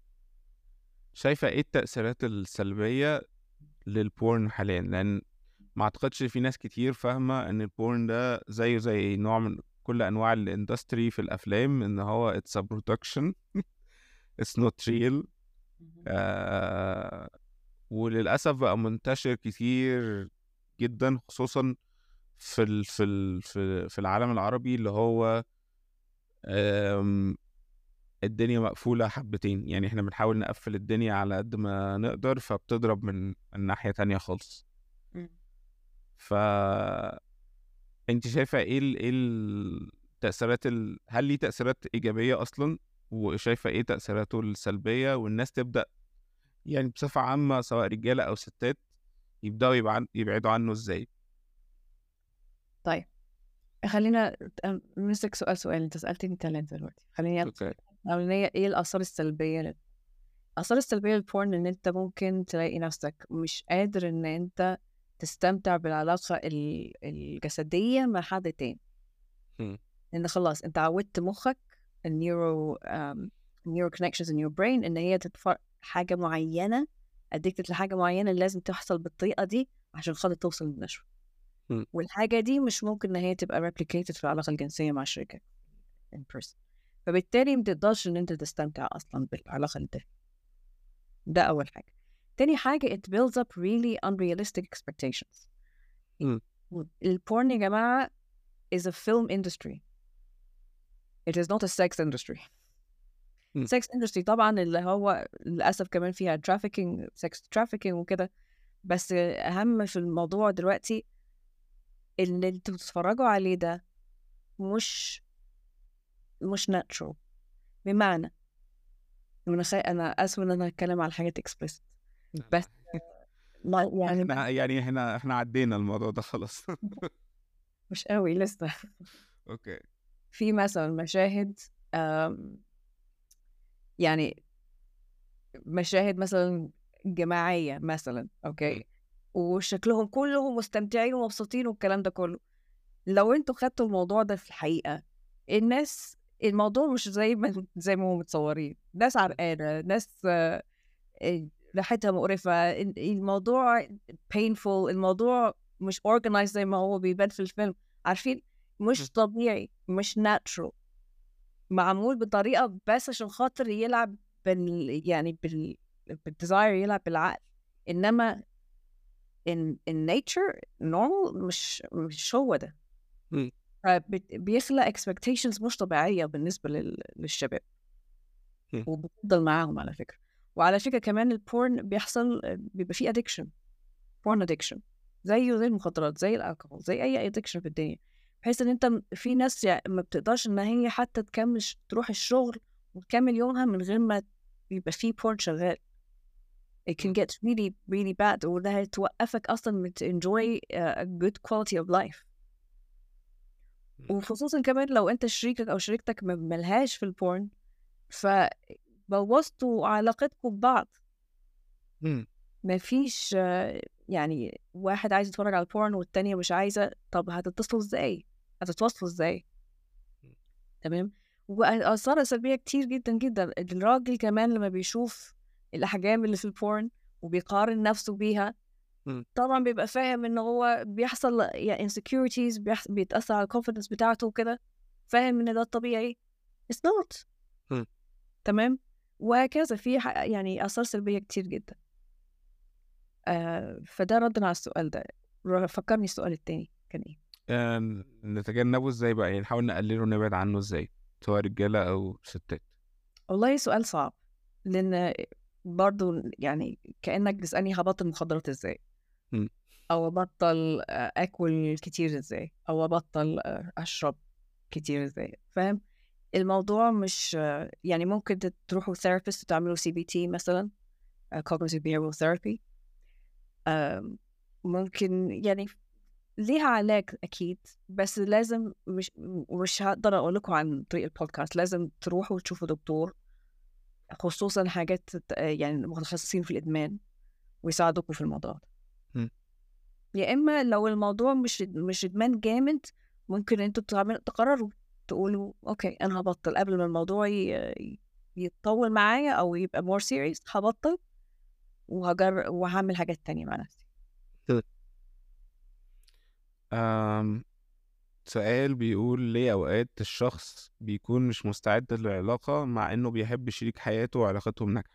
شايفة ايه التأثيرات السلبية للبورن حاليا لأن ما اعتقدش في ناس كتير فاهمة ان البورن ده زيه زي نوع من كل انواع الاندستري في الافلام ان هو it's a production it's not real آه وللاسف بقى منتشر كتير جدا خصوصا في ال في ال في, في العالم العربي اللي هو آم، الدنيا مقفولة حبتين يعني احنا بنحاول نقفل الدنيا على قد ما نقدر فبتضرب من من ناحية تانية خالص مم. ف انت شايفة ايه ال... ايه التأثيرات ال... هل ليه تأثيرات إيجابية أصلا وشايفة ايه تأثيراته السلبية والناس تبدأ يعني بصفة عامة سواء رجالة أو ستات يبدأوا يبعد... يبعدوا عنه ازاي طيب خلينا نمسك سؤال سؤال انت سألتني ثلاثة دلوقتي خليني اوكي الأولانية ايه الآثار السلبية لل... الآثار السلبية للبورن إن أنت ممكن تلاقي نفسك مش قادر إن أنت تستمتع بالعلاقة ال- الجسدية مع حد تاني مم. لأن خلاص أنت عودت مخك النيورو نيورو كونكشنز in your brain إن هي تتفر حاجة معينة addicted لحاجة معينة لازم تحصل بالطريقة دي عشان خاطر توصل للنشوة مم. والحاجة دي مش ممكن إن هي تبقى replicated في العلاقة الجنسية مع الشركة in person فبالتالي ما تقدرش إن أنت تستمتع أصلا بالعلاقة اللي أنت فيها. ده أول حاجة تاني حاجة it builds up really unrealistic expectations مم. البورن يا جماعة is a film industry it is not a sex industry مم. sex industry طبعا اللي هو للأسف كمان فيها trafficking sex trafficking وكده بس أهم في الموضوع دلوقتي اللي انتوا بتتفرجوا عليه ده مش مش natural بمعنى أنا خي... أنا آسفة إن أنا هتكلم على حاجات explicit بس ما يعني احنا يعني احنا احنا عدينا الموضوع ده خلاص مش قوي لسه اوكي في مثلا مشاهد آم، يعني مشاهد مثلا جماعية مثلا أوكي وشكلهم كلهم مستمتعين ومبسوطين والكلام ده كله لو انتوا خدتوا الموضوع ده في الحقيقة الناس الموضوع مش زي ما زي ما هم متصورين ناس عرقانة ناس آه، آه، ريحتها مقرفة ال- الموضوع painful الموضوع مش organized زي ما هو بيبان في الفيلم عارفين مش طبيعي مش natural معمول بطريقة بس عشان خاطر يلعب بال يعني بال بالديزاير يلعب بالعقل انما in in nature normal مش مش هو ده مم. فبت- بيخلق expectations مش طبيعية بالنسبة لل... للشباب مم. وبتفضل معاهم على فكرة وعلى فكرة كمان البورن بيحصل بيبقى فيه addiction porn addiction زيه زي المخدرات زي الالكحول زي اي addiction في الدنيا بحيث ان انت م- في ناس يعني ما بتقدرش ان هي حتى تكمل ش- تروح الشغل وتكمل يومها من غير ما يبقى فيه porn شغال it can get really really bad وده توقفك اصلا من to enjoy a good quality of life وخصوصا كمان لو انت شريكك او شريكتك ما- ملهاش في البورن فبوظتوا علاقتكم ببعض مم. ما فيش آه، يعني واحد عايز يتفرج على البورن والتانية مش عايزة طب هتتصلوا ازاي هتتواصلوا ازاي تمام وآثارها سلبية كتير جدا جدا الراجل كمان لما بيشوف الأحجام اللي في البورن وبيقارن نفسه بيها مم. طبعا بيبقى فاهم ان هو بيحصل يعني insecurities بيحص... بيتأثر على الكونفدنس بتاعته وكده فاهم ان ده الطبيعي it's not مم. تمام وهكذا في ح- يعني آثار سلبية كتير جدا آه فده ردا على السؤال ده ر- فكرني السؤال التاني كان ايه آه، نتجنبه ازاي بقى يعني نحاول نقلله ونبعد عنه ازاي سواء رجالة أو ستات والله سؤال صعب لأن برضو يعني كأنك بتسألني هبطل مخدرات ازاي مم. أو أبطل آه، آكل كتير ازاي أو أبطل آه، أشرب كتير ازاي فاهم الموضوع مش آه، يعني ممكن تت- تروحوا ثيرابيست وتعملوا سي بي تي مثلا آه، cognitive behavioral therapy آم، ممكن يعني ليها علاج أكيد بس لازم مش مش هقدر أقول لكم عن طريق البودكاست لازم تروحوا تشوفوا دكتور خصوصا حاجات ت- يعني متخصصين في الإدمان ويساعدوكوا في الموضوع ده مم. يا إما لو الموضوع مش مش إدمان جامد ممكن أنتوا تعملوا تقرروا تقولوا أوكي أنا هبطل قبل ما الموضوع ي- يتطول معايا أو يبقى more serious هبطل وهجر وهعمل حاجات تانية مع نفسي آم، سؤال بيقول ليه أوقات الشخص بيكون مش مستعد للعلاقة مع إنه بيحب شريك حياته وعلاقتهم ناجحة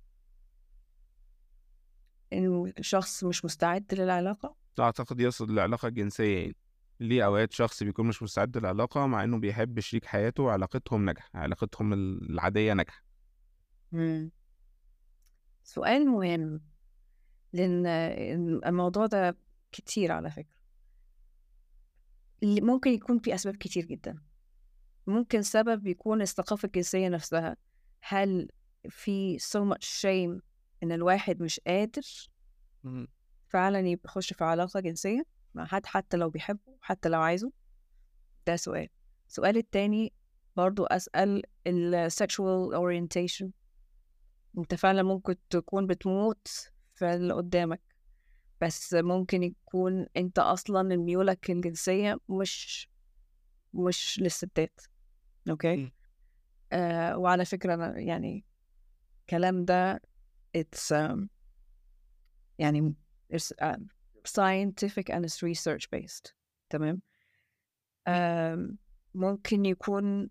إنه الشخص مش مستعد للعلاقة أعتقد يقصد العلاقة الجنسية يعني ليه أوقات شخص بيكون مش مستعد للعلاقة مع إنه بيحب شريك حياته وعلاقتهم ناجحة علاقتهم العادية ناجحة مم. سؤال مهم لأن الموضوع ده كتير على فكرة اللي ممكن يكون في أسباب كتير جدا ممكن سبب يكون الثقافة الجنسية نفسها هل في so much shame إن الواحد مش قادر فعلا يبقى يخش في علاقة جنسية مع حد حتى لو بيحبه حتى لو عايزه ده سؤال السؤال التاني برضو أسأل ال sexual orientation انت فعلا ممكن تكون بتموت في اللي قدامك بس ممكن يكون انت اصلا ميولك الجنسية مش مش للستات اوكي مم. آه وعلى فكرة أنا يعني الكلام ده it's um, يعني it's um, scientific and it's research based تمام um, ممكن يكون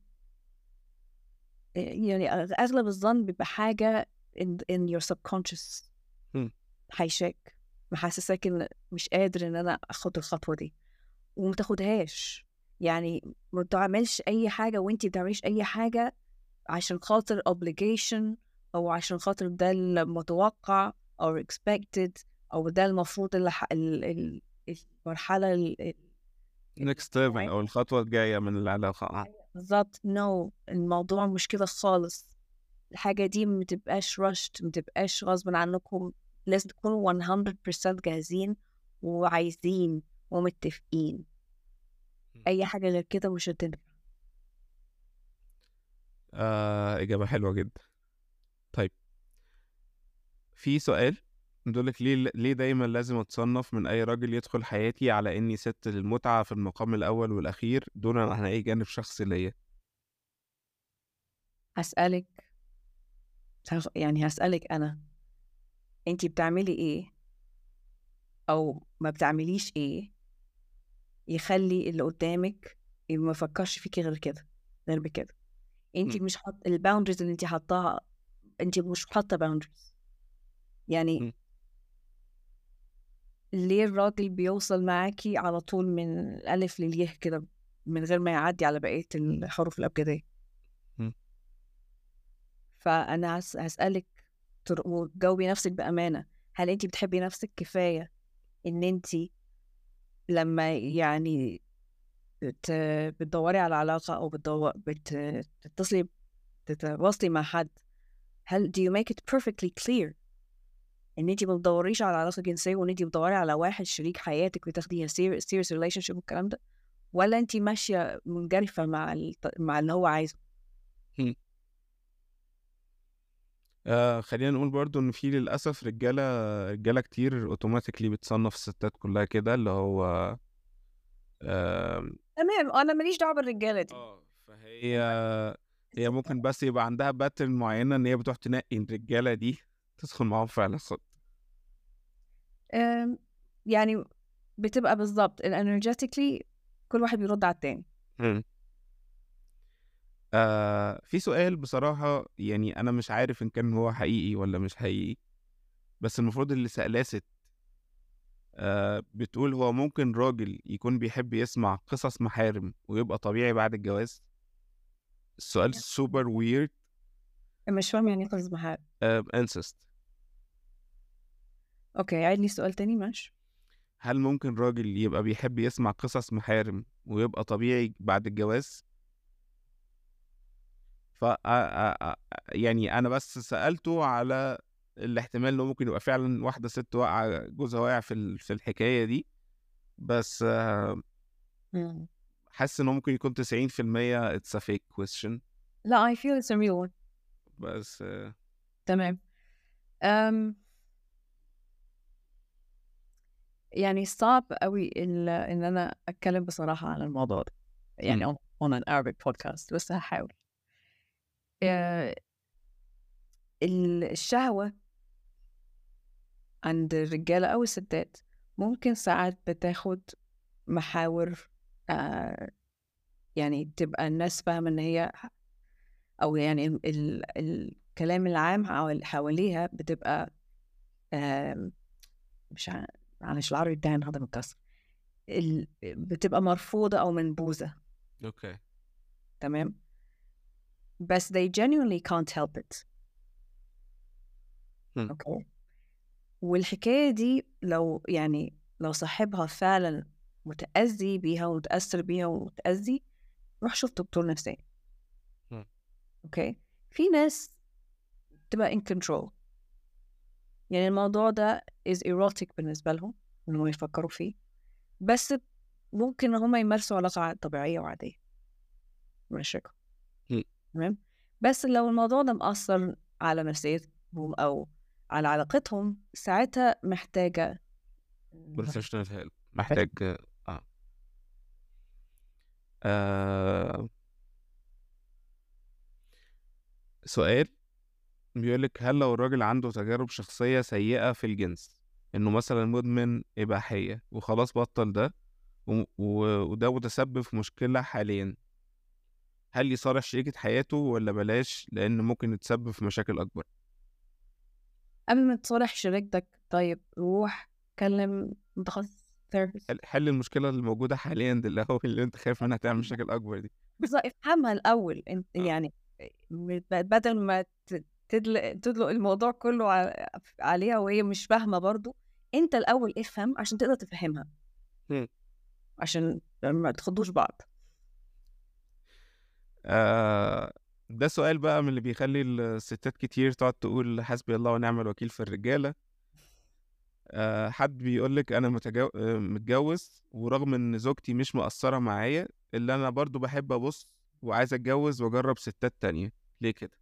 يعني أغلب الظن بيبقى حاجة in, in your subconscious مم. حيشاك محسسك إن مش قادر إن أنا أخد الخطوة دي وما تاخدهاش يعني ما تعملش أي حاجة وأنتي بتعمليش أي حاجة عشان خاطر obligation أو عشان خاطر ده المتوقع أو expected أو ده المفروض اللي ح... ال... ال... المرحلة ال... ال- next level أو الخطوة الجاية من العلاقة آه. بالظبط نو no. الموضوع مش كده خالص الحاجة دي متبقاش rushed متبقاش غصب عنكم لازم تكونوا 100% جاهزين وعايزين ومتفقين أي حاجة غير كده مش هتنفع آه إجابة حلوة جدا طيب في سؤال بيقولك ليه ليه دايما لازم أتصنف من أي راجل يدخل حياتي على إني ست للمتعة في المقام الأول والأخير دون عن أي جانب شخصي ليا هسألك هخ- يعني هسألك أنا أنتي بتعملي إيه أو ما بتعمليش إيه يخلي اللي قدامك ما يفكرش فيكي غير كده غير بكده انت مم. مش حاط الباوندريز اللي انت حاطاها انت مش حاطه باوندريز يعني مم. ليه الراجل بيوصل معاكي على طول من الالف لليه كده من غير ما يعدي على بقيه الحروف الابجديه مم. فانا هس- هسالك تر- وتجاوبي نفسك بامانه هل انت بتحبي نفسك كفايه ان انت لما يعني بت... بتدوري على علاقة أو بتدور بت... بتتصلي تتواصلي مع حد هل do you make it perfectly clear إن أنتي ما بتدوريش على علاقة جنسية وإن أنتي بتدوري على واحد شريك حياتك وتاخديها serious, serious relationship والكلام ده ولا أنتي ماشية منجرفة مع ال... مع اللي هو عايزه آه خلينا نقول برضو إن في للأسف رجالة رجالة كتير أوتوماتيكلي بتصنف الستات كلها كده اللي هو آه تمام أنا ماليش دعوة بالرجالة دي اه فهي هي ممكن بس يبقى عندها باترن معينة إن هي بتروح تنقي الرجالة دي تدخل معاهم في علاقات أم، يعني بتبقى بالظبط energetically كل واحد بيرد على التاني مم. آه في سؤال بصراحة يعني أنا مش عارف إن كان هو حقيقي ولا مش حقيقي بس المفروض اللي سألاه ست آه بتقول هو ممكن راجل يكون بيحب يسمع قصص محارم ويبقى طبيعي بعد الجواز السؤال سوبر ويرد مش فاهم يعني إيه قصص محارم انسست أوكي عيد لي سؤال تاني ماشي هل ممكن راجل يبقى بيحب يسمع قصص محارم ويبقى طبيعي بعد الجواز ف آ- آ- آ- يعني انا بس سألته على الاحتمال انه ممكن يبقى فعلا واحدة ست واقعة جوزها واقع في ال- في الحكاية دي بس آه، مم. حاسس انه ممكن يكون 90% it's a fake question لا I feel it's a real one بس آه، تمام أم يعني صعب قوي إن, إن أنا أتكلم بصراحة عن الموضوع ده يعني on, on an Arabic podcast بس هحاول آه، ال- الشهوة عند الرجالة أو الستات ممكن ساعات بتاخد محاور آه يعني تبقى الناس فاهمة إن هي أو يعني ال ال الكلام العام حوال- حواليها بتبقى آم، مش ع- معلش العربي بتاعي النهارده متكسر ال- بتبقى مرفوضة أو منبوذة اوكي تمام بس they genuinely can't help it هم. اوكي والحكاية دي لو يعني لو صاحبها فعلا متأذي بيها ومتأثر بيها ومتأذي روح شوف دكتور نفساني هم. اوكي في ناس تبقى in control يعني الموضوع ده is erotic بالنسبة لهم انهم يفكروا فيه بس ممكن هم يمارسوا علاقة ع- طبيعية وعادية مش شكل هم. تمام بس لو الموضوع ده مأثر على نفسيتهم أو على علاقتهم ساعتها محتاجة بروفيشنال هيلب محتاج اه آه، سؤال بيقولك هل لو الراجل عنده تجارب شخصية سيئة في الجنس إنه مثلا مدمن إباحية وخلاص بطل ده و... و... وده متسبب في مشكلة حاليا هل يصالح شريكة حياته ولا بلاش لأن ممكن يتسبب في مشاكل أكبر قبل ما تصالح شريكتك طيب روح كلم متخصص ثيرابيست حل- حل المشكلة اللي موجودة حاليا دي اللي هو اللي أنت خايف منها تعمل مشاكل أكبر دي بالظبط افهمها الأول انت آه. يعني ب- بدل ما ت- تدلق تدلق الموضوع كله ع- عليها وهي مش فاهمة برضو انت الأول افهم عشان تقدر تفهمها مم. عشان ما تخضوش بعض آه ده سؤال بقى من اللي بيخلي الستات كتير تقعد تقول حسبي الله ونعم الوكيل في الرجالة آه حد بيقولك أنا متجو... آه، متجوز ورغم إن زوجتي مش مقصرة معايا إلا أنا برضو بحب أبص وعايز أتجوز وأجرب ستات تانية ليه كده؟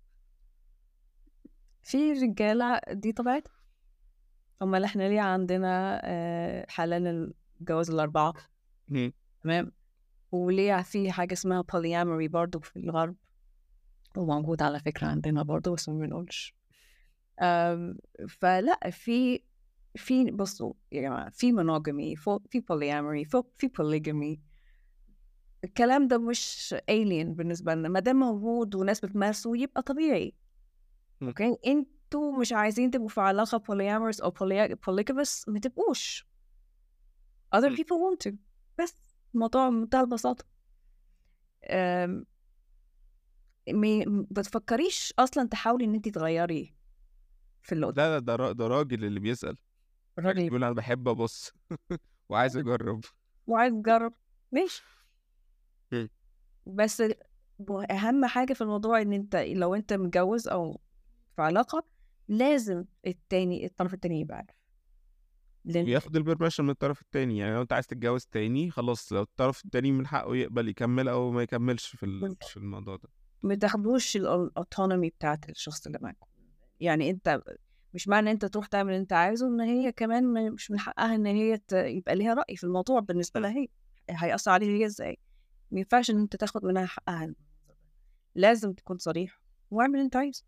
في رجالة دي طبيعتها أمال احنا ليه عندنا آه، حلال الجواز الأربعة مم. تمام وليه في حاجة اسمها polyamory برضو في الغرب وموجود على فكرة عندنا برضو بس ما بنقولش أم، فلا في في بصوا يا جماعة في monogamy فو- في polyamory فو- في polygamy الكلام ده مش alien بالنسبة لنا ما دام موجود وناس بتمارسه يبقى طبيعي مم. اوكي انتوا مش عايزين تبقوا في علاقة polyamorous او poly- polygamous ما تبقوش other مم. people want to بس الموضوع بمنتهى البساطة أم، مي- م- بتفكريش اصلا تحاولي ان انت تغيري في اللي قدام لا لا ده را- ده راجل اللي بيسأل الراجل بيقول أنا بحب أبص وعايز أجرب وعايز تجرب ماشي مم. بس اهم حاجة في الموضوع ان انت لو انت متجوز او في علاقة لازم التاني الطرف التاني يبقى عارف لان وياخد البرميشن من الطرف التاني يعني لو أنت عايز تتجوز تاني خلاص لو الطرف التاني من حقه يقبل يكمل أو ما يكملش في ال... بالظبط. في الموضوع ده ما تاخدوش الاوتونومي بتاعت الشخص اللي معاك يعني انت مش معنى انت تروح تعمل اللي انت عايزه ان هي كمان ما- مش من حقها ان هي ت- يبقى ليها رأي في الموضوع بالنسبة لها هي هيأثر عليها هي ازاي ما ينفعش ان انت تاخد منها حقها لازم تكون صريح واعمل اللي انت عايزه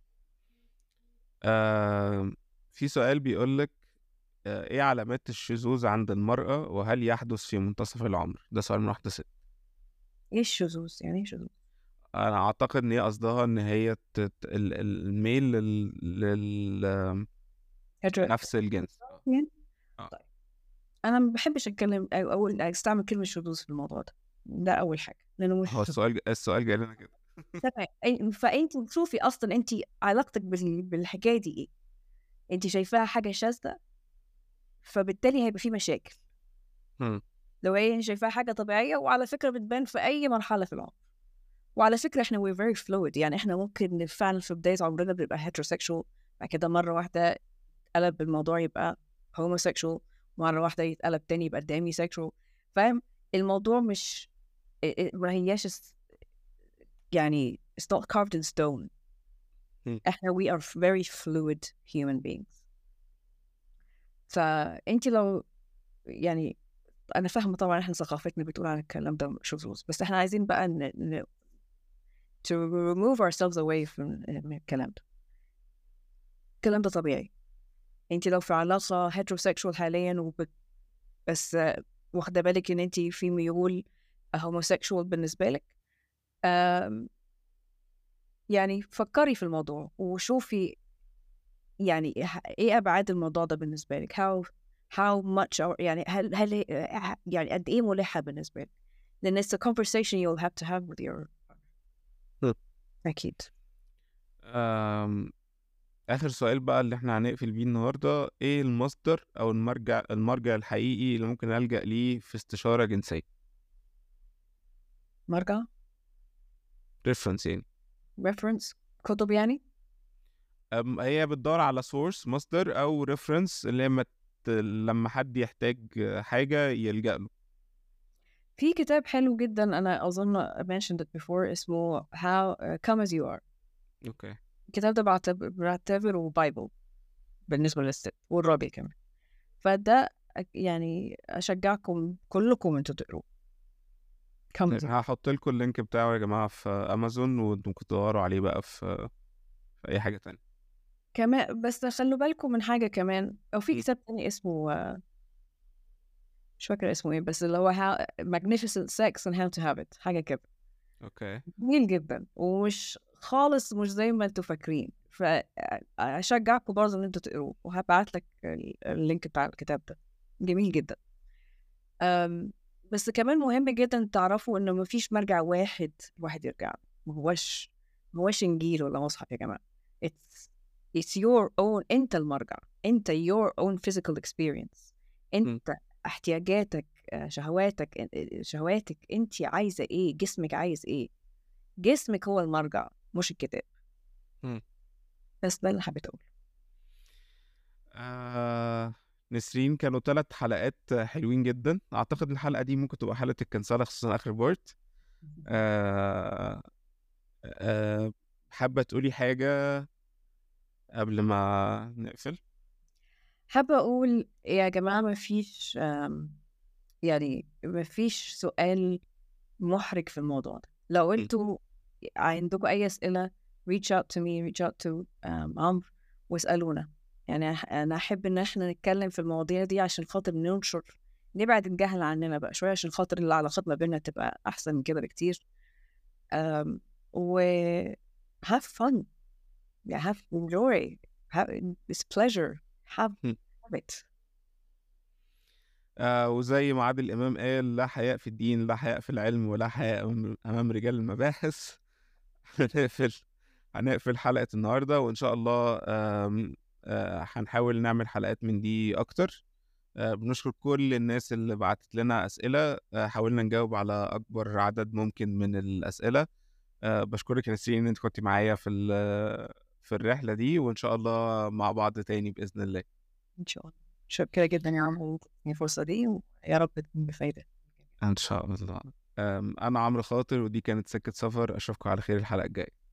آه في سؤال بيقولك آه ايه علامات الشذوذ عند المرأة وهل يحدث في منتصف العمر ده سؤال من واحدة ست ايه الشذوذ يعني ايه شذوذ انا اعتقد ان هي قصدها ان هي تت... ال... ال- الميل لل... لل... Hetero- نفس الجنس انا ما بحبش اتكلم او اقول استعمل كلمه شذوذ في الموضوع ده ده اول حاجه لانه مش هو السؤال السؤال جاي لنا كده تمام أي- فانت شوفي اصلا انت علاقتك بال- بالحكايه دي ايه انت شايفاها حاجه شاذه فبالتالي هيبقى في مشاكل هم. لو هي شايفاها حاجه طبيعيه وعلى فكره بتبان في اي مرحله في العمر وعلى فكره احنا we're very fluid يعني احنا ممكن فعلا في بدايه عمرنا بنبقى heterosexual بعد كده مره واحده قلب الموضوع يبقى homosexual مرة واحدة يتقلب تاني يبقى demisexual فاهم الموضوع مش ا- ا- ما هياش اس- يعني it's not carved in stone مم. احنا we are very fluid human beings فانت لو يعني انا فاهمة طبعا احنا ثقافتنا بتقول عن الكلام ده شذوذ بس احنا عايزين بقى ن... ن... to remove ourselves away من من الكلام ده الكلام ده طبيعي انت لو في علاقة heterosexual حاليا وبت... بس واخدة بالك إن أنتِ في ميول homosexual بالنسبة لِك، آمم يعني فكّري في الموضوع وشوفي يعني ه إيه أبعاد الموضوع ده بالنسبة لِك how how much or يعني هل هل هي ه يعني قد إيه مُلِحة بالنسبة لِك؟ لإن it's a conversation you'll have to have with your إمم. أكيد. آمم، آخر سؤال بقى اللي إحنا هنقفل بيه النهارده، إيه المصدر أو المرجع المرجع الحقيقي اللي ممكن ألجأ ليه في استشارة جنسية؟ مرجع؟ reference يعني. reference كُتب يعني؟ آمم، هي بتدوّر على source مصدر أو reference اللي هي أمّا ت لمّا حد يحتاج حاجة يلجأ له. في كتاب حلو جدًا أنا أظن mentioned it before اسمه how come as you are. أوكي. الكتاب ده باعتب باعتبره bible بالنسبة للست والراجل كمان. فده أك يعني أشجّعكم كلّكم أنتم تقروه. come as you are. هاحط لكم اللينك بتاعه يا جماعة في أمازون وأنتم ممكن تدوّروا عليه بقى في في أي حاجة تانية. كما بس خلّوا بالكم من حاجة كمان، أو في إمم. كتاب تاني اسمه مش فاكرة اسمه إيه، بس اللي هو how magnificent sex and how to have it حاجة كده. أوكي. جميل جدًا ومش خالص مش زي ما أنتم فاكرين، ف أ أشجّعكم برضه إن أنتم تقروه وهابعت لك ال الlink بتاع الكتاب ده، جميل جدًا. آمم، بس كمان مهم جدًا تعرفوا إنه ما فيش مرجع واحد الواحد يرجع له، ما هواش ما هواش إنجيل ولا مصحف يا جماعة. it's it's your own أنت المرجع، أنت your own physical experience إمم. أنت احتياجاتك، آآ، شهواتك أ أ شهواتِك، أنتِ عايزة إيه، جسمِك عايز إيه. جسمِك هو المرجع مش الكتاب. إمم. بس ده اللي حبيت أقوله. آآ، نسرين كانوا 3 حلقات حلوين جدًا، أعتقد الحلقة دي ممكن تبقى حلقة الكنسلة خصوصًا آخر part. آآ، آآ، حابة تقولي حاجة قبل ما نقفل؟ حابة أقول يا جماعة ما فيش آمم، يعني ما فيش سؤال مُحرِج في الموضوع ده. لو إمم. أنتم عندكم أي أسئلة reach out to me reach out to آمم، عمرو واسألونا. يعني أح أنا أحب إن إحنا نتكلّم في المواضيع دي عشان خاطر ننشر نبعد الجهل عننا بقى شوية عشان خاطر العلاقات ما بيننا تبقى أحسن من كده بكتير. آمم، و have fun yeah have enjoy have it's pleasure have إمم. have it. آآ، وزي ما عادل إمام قال: "لا حياء في الدين، لا حياء في العلم، ولا حياء أمام أمام رجال المباحث." هنقفل هنقفل حلقة النهارده وإن شاء الله آمم، آآ، هنحاول نعمل حلقات من دي أكتر. آآ، بنشكر كل الناس اللي بعتت لنا أسئلة، آآ، حاولنا نجاوب على أكبر عدد ممكن من الأسئلة. آآ، باشكرِك يا نسرين إن أنتِ كنتِ معايا في ال في الرحلة دي وإن شاء الله مع بعض تاني بإذن الله. إن شاء الله. متشكرة جدًا يا عمرو إن أنت اديتني الفرصة دي ويا رب تكون بفايدة. إن شاء الله. آمم، أنا عمرو خاطر ودي كانت سكة سفر، أشوفكم على خير الحلقة الجاية.